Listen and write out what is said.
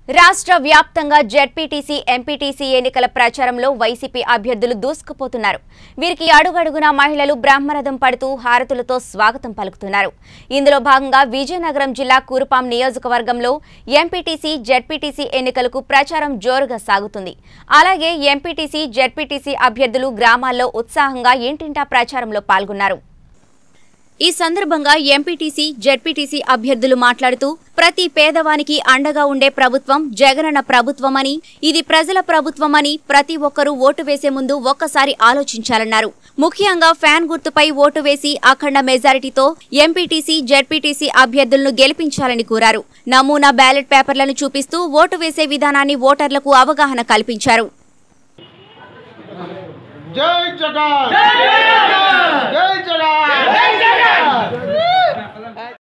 రాష్ట్ర వ్యాప్తంగా ZPTC MPTC ఎన్నికల ప్రచారంలో వైసీపీ అభ్యర్థులు దూసుకుపోతున్నారు వీరికి అడుగడుగునా మహిళలు బ్రహ్మరథం పడుతూ హారతులతో స్వాగతం పలుకుతున్నారు ఇందులో భాగంగా విజయనగరం జిల్లా కూరుపాం నియోజకవర్గంలో ఎంపీటీసీ జెడ్పీటీసీ ఎన్నికలకు ప్రచారం జోరుగా సాగుతుంది అలాగే ఎంపీటీసీ జెడ్పీటీసీ అభ్యర్థులు గ్రామాల్లో ఉత్సాహంగా ఇంటింటా ప్రచారంలో పాల్గొన్నారు ఈ సందర్భంగా ఎంపీటీసీ జెడ్పీటీసీ అభ్యర్థులు మాట్లాడుతూ ప్రతి పేదవానికి అండగా ఉండే ప్రభుత్వం జగనన్న ప్రభుత్వమని ఇది ప్రజల ప్రభుత్వమని ప్రతి ఒక్కరూ ఓటు వేసే ముందు ఒక్కసారి ఆలోచించాలన్నారు ముఖ్యంగా ఫ్యాన్ గుర్తుపై ఓటు వేసి అఖండ మెజారిటీతో ఎంపీటీసీ జెడ్పీటీసీ అభ్యర్థులను గెలిపించాలని కోరారు నమూనా బ్యాలెట్ పేపర్లను చూపిస్తూ ఓటు వేసే విధానాన్ని ఓటర్లకు అవగాహన కల్పించారు జై జగన్ జై జగన్ జై జగన్